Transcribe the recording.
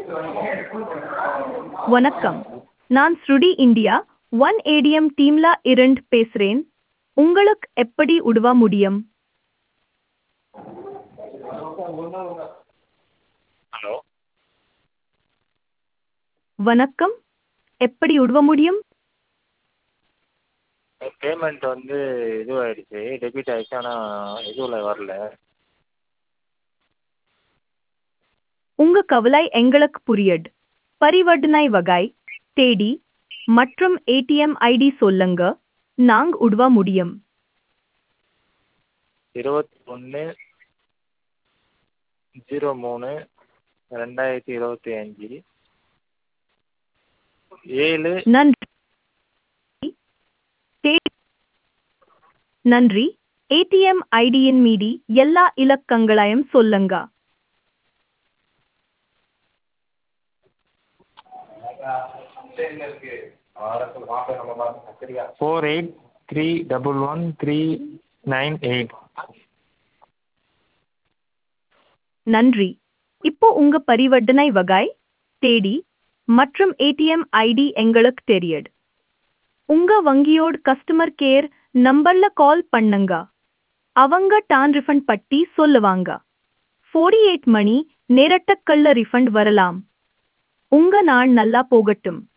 வணக்கம் நான் ஸ்ருடி இந்தியா ஒன் ஏடிஎம் டீம்ல இருந்து பேசுறேன் உங்களுக்கு எப்படி உதவ முடியும் ஹலோ வணக்கம் எப்படி உதவ முடியும் பேமெண்ட் வந்து இதுவாகிடுச்சு டெபிட் ஆகிடுச்சு ஆனால் இதுவில் வரல உங்க கவலை எங்களுக்கு புரியுது பரிவர்த்தனை வகை தேதி மற்றும் ஏடிஎம் ஐடி சொல்லுங்க நாங்க உதவ முடியும் இருபத்தி ஒன்று ஜீரோ மூணு ரெண்டாயிரத்தி இருபத்தி அஞ்சு ஏழு நன்றி தே- நன்றி ஏடிஎம் ஐடியின் மீதி எல்லா இலக்கங்களையும் சொல்லுங்க four eight three double one three nine eight நன்றி இப்போ உங்க பரிவர்த்தனை வகை தேதி மற்றும் ஏடிஎம் ஐடி எங்களுக்கு தெரியுது உங்க வங்கியோட கஸ்டமர் கேர் நம்பர்ல கால் பண்ணுங்க அவங்க டான் ரிஃபண்ட் பட்டி சொல்லுவாங்க 48 எயிட் மணி நேரட்டக்கல்ல ரிஃபண்ட் வரலாம் உங்க நாள் நல்லா போகட்டும்